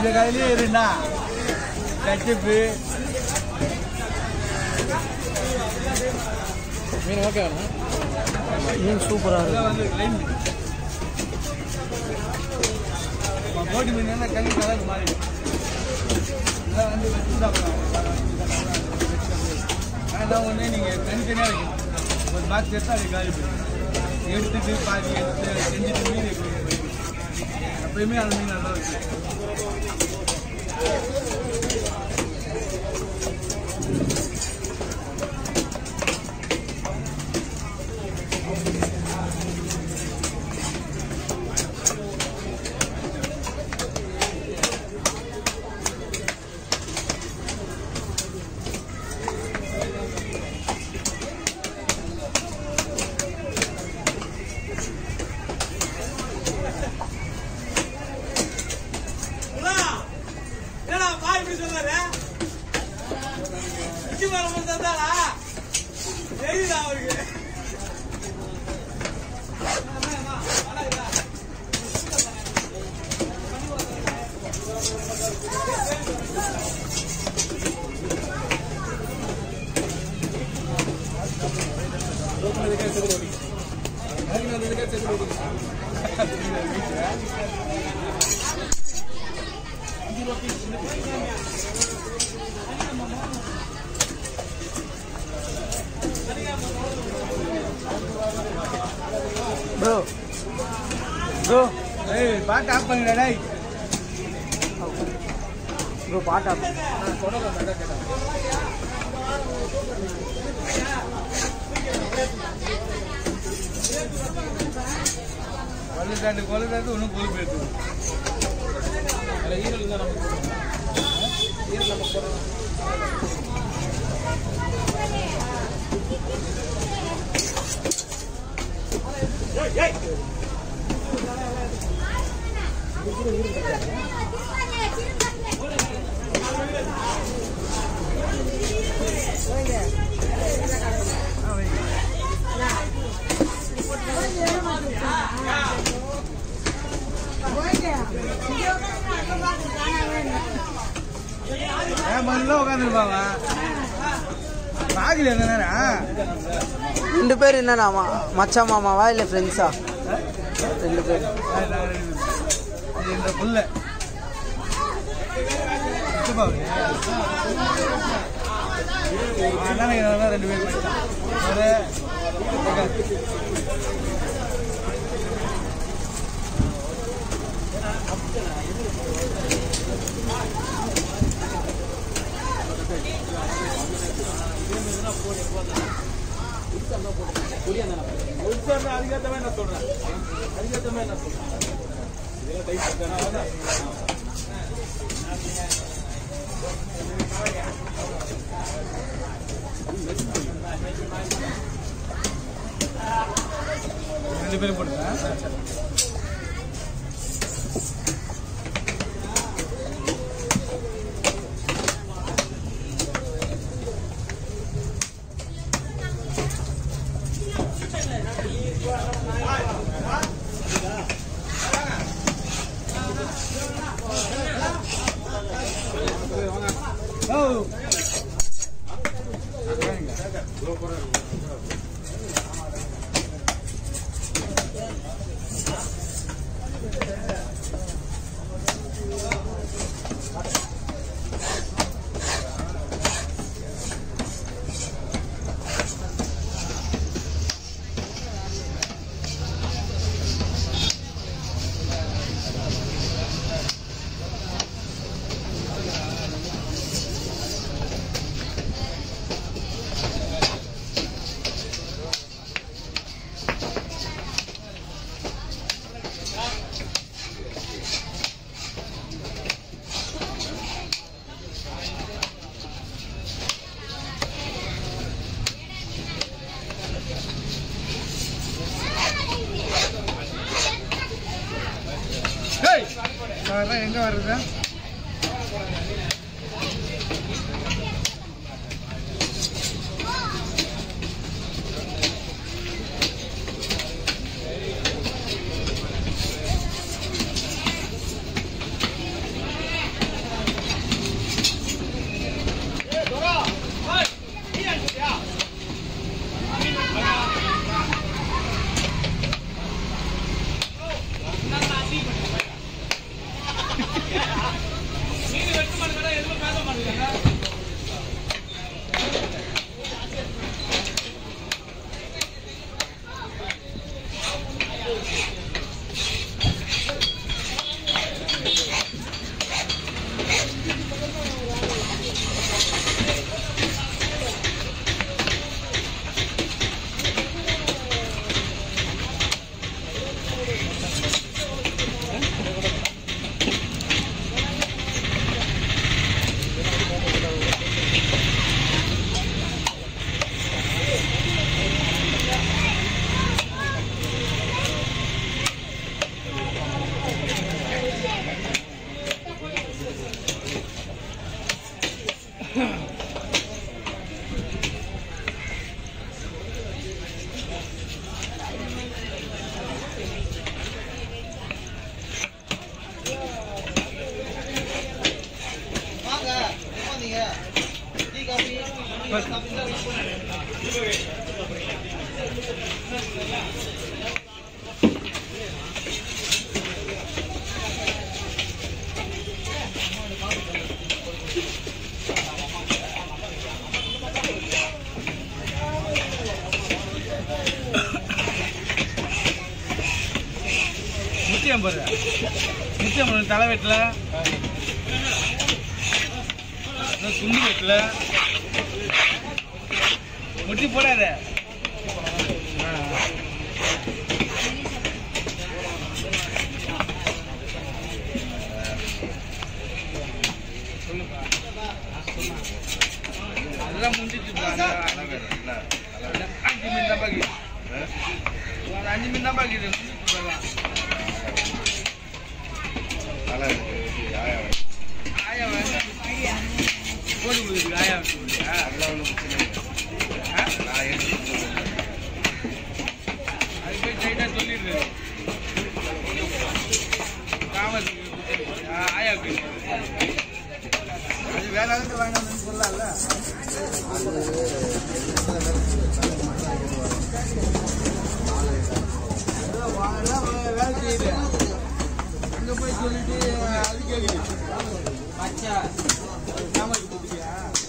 இந்த கையிலே இருந்தா கச்சிப்பு மீன் ஓகே மீன் சூப்பராக இருக்கும் இதெல்லாம் வந்து லைன் மீன் போட்டி மீன் என்ன கண்ணு கலர் மாறி இதெல்லாம் வந்து வச்சு சாப்பிடலாம் அதான் ஒன்று நீங்கள் தனித்தனியாக வைக்கணும் ஒரு பாக்ஸ் எடுத்து அதை காலி பண்ணி எடுத்துட்டு பாதி எடுத்து செஞ்சுட்டு மீன் வைக்கணும் எப்பயுமே அந்த மீன் நல்லா இருக்கும் என்னடா பாய் இப்படி சொல்றாரு இஞ்சி மரம் மட்டும் தந்தாரா தெரியுதா அவருக்கு ப்ரோ ப்ரோ ஏய் பாட்டு ஆஃப் பண்ணுடா டேய் ப்ரோ பாட்டா கொலை தாண்டு கொலை தாண்டு ஒன்றும் கொழுப்பு எடுத்து ஈரல் தான் நமக்கு ஈரல் நமக்கு போடுறோம் ஏன் மண்ணில் உட்காந்துருப்பாங்க ராகில் எந்த நேரம் ரெண்டு பேர் என்னண்ணா மா மச்சான் மாமாவா இல்லை ஃப்ரெண்ட்ஸா ரெண்டு பேர் இது இந்த புல்ல அண்ணன் ரெண்டு பேர் போயிட்டான் ஒரு அதுக்கேற்ற மாதிரி நான் சொல்றேன் அதுக்கேற்ற மாதிரி நான் சொல்றேன் இதெல்லாம் டைப் பண்ணா ரெண்டு பேரும் போட்டுங்க ஓ ஏய் அதெல்லாம் எங்க வருது நிச்சயம் பாரு நிச்சயம் பாரு தலை வெட்டல இன்னும் துண்டு வெட்டல முட்டி போடாத ஆ. சொல்லுப்பா அதெல்லாம் முடிஞ்சிச்சுப்பா அந்த- அஞ்சு மீன் தான் பாக்கி ஒரு அஞ்சு மீன் தான் பாக்கி முடிஞ்சிச்சு அதெல்லாம். ஆயா வேண்டாம். கோழி கொடுக்குறதுக்கு ஆயா வச்சுக்கோங்க. ஆ? அது போய் straight ஆ சொல்லிடுது. காமத்துக்கு கொடுத்துரு. ஆ, ஆயாவுக்கு. அது வேற ஆளுக்கு வாங்கினான்னு சொல்லலாம்ல அதான் வா- எல்லாம் வே- வேலை செய்யுது அங்க போய் சொல்லிட்டு அது கேக்குது மச்சா காமத்துக்கு கொடுத்துட்டியா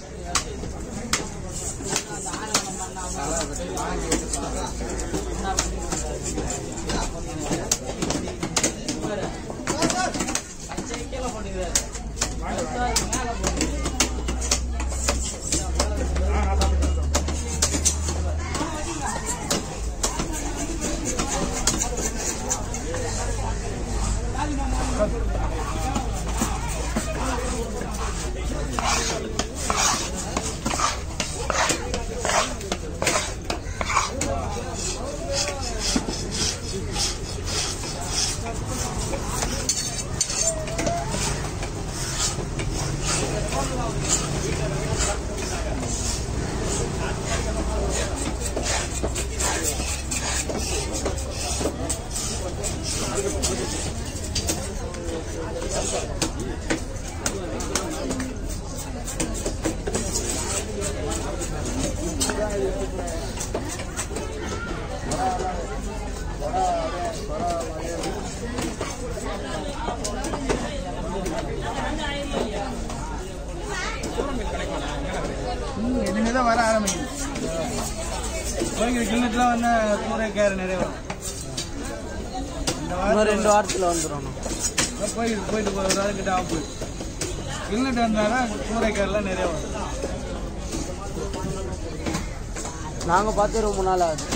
இனிமேல் தான் வர ஆரம்பிக்குது கோயில் கிண்ணத்துலாம் வந்து கூரை கேர நிறைய வரும் இந்த இன்னும் வாரத்தில் ரெண்டு வாரத்தில் வந்துடும் கோயிலுக்கு போயிட்டு ஒரு வாரம் கிட்ட ஆகும் போய் கிண்ணட்டு வந்தாதான் கூரை கேரெல்லாம் நிறைய வரும் நாங்கள் பார்த்து ரொம்ப நாள் ஆகுது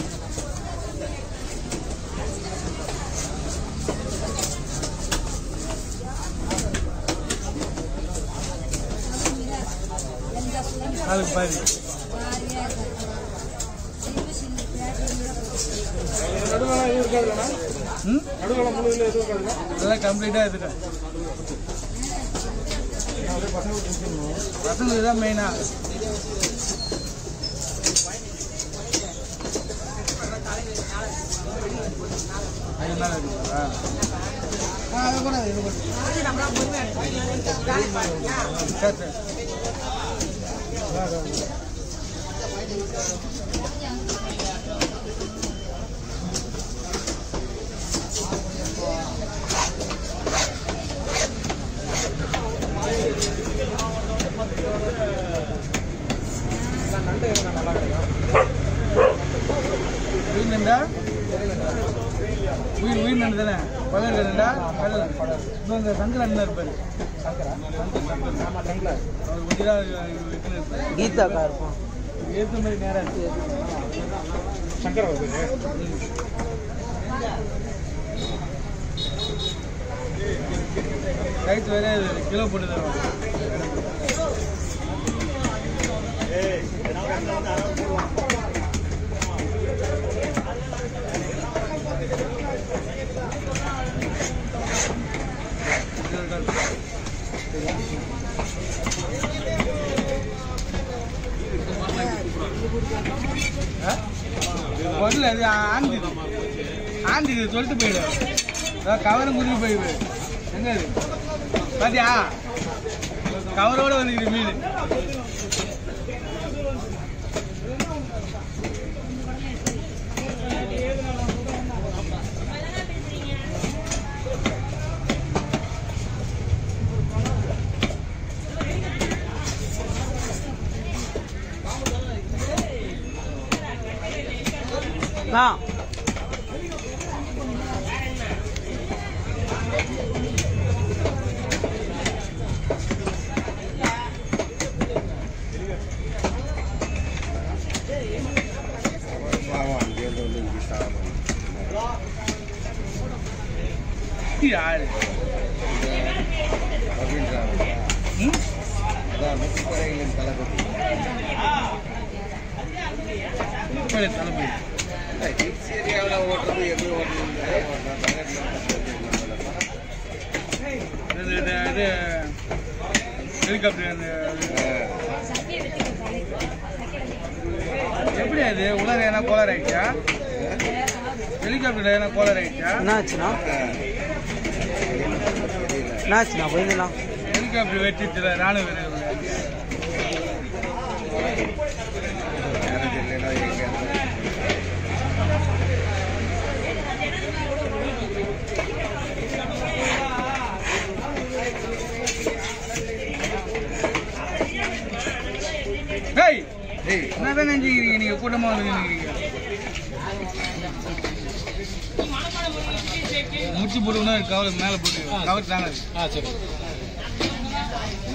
அதுக்கு பாரு ம் அதெல்லாம் கம்ப்ளீட்டாக எடுத்துட்டேன் பசங்களுக்கு தான் மெயினாக அது மேலே இருக்குங்களா ஆ அது கூட இது கூட சரி சரி வா, வா, வா. உயிர் நண்டா உயிர் உயிர் நண்டு தானே பகல் நண்டா கடல் இன்னும் இந்த சங்கர் அண்ணன் இருப்பாரு அவர் உயிராக இருக்குன்னு இருப்பாரு கீதாக்கா இருப்பான் ஏற்ற மாதிரி நேரம் ரைட் வேற கிலோ போட்டு தருவாங்க வரல அது ஆந்திது ஆந்திது சொல்லிட்டு போயிடு அதான் கவரும் குருவி போயிடு எங்க இது பாத்தியா கவரோட வந்துக்குது மீன் ஆ யாரு ம்? முப்பது தளபதி இது இது இது ஹெலிகாப்டர் அந்த எப்படி அது உலக ஏன்னா கோளாறு ஆயிடுச்சா ஹெலிகாப்டர் ஏன்னா கோளாறு ஆயிடுச்சா என்ன ஆச்சுண்ணா என்ன ஆச்சுண்ணா போயிருந்தா ஹெலிகாப்டர் வெட்டிச்சுல ராணுவ வீரர்கள் டேய் என்னதான் நினைச்சுக்கிறீங்க நீங்க கூட்டமா வந்து நினைக்கிறீங்க முடிச்சு போட்டுக்கணும் கவர் மேல போட்டு கவர் தாங்க ஆ சரி